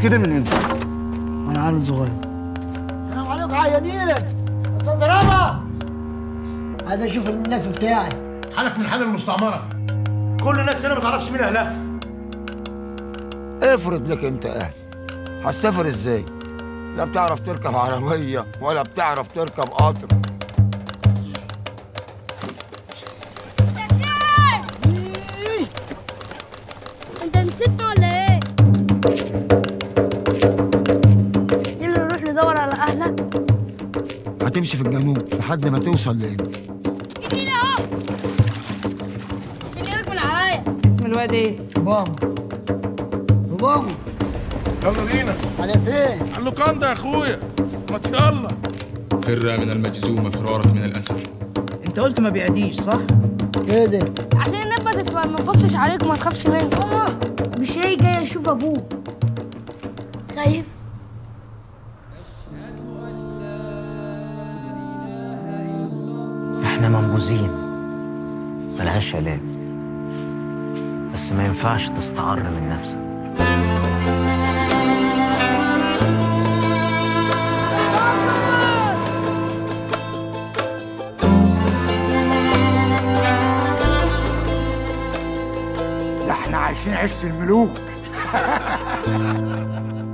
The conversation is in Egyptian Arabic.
كده من امتى؟ وانا عيل صغير السلام عليكم عيانين استاذ رضا عايز اشوف الملف بتاعي حالك من حال المستعمره كل الناس هنا ما تعرفش مين اهلها افرض لك انت اهل هتسافر ازاي لا بتعرف تركب عربيه ولا بتعرف تركب قطر انت نسيتنا ولا ايه؟ يلا نروح ندور على اهلك هتمشي في الجنوب لحد ما توصل لهنا جميل اهو خلي بالك من عليا اسم الواد ايه؟ بابا بابا يلا بينا على فين على اللوكاندا يا اخويا ما يلا فر من المجزوم فرارك من الأسد انت قلت ما بيعديش صح؟ ايه ده عشان النبة ما تبصش عليك وما تخافش منه مش هي جاي اشوف ابوه خايف احنا منبوذين ملهاش علاج بس ما ينفعش تستعر من نفسك ده احنا عايشين عيش الملوك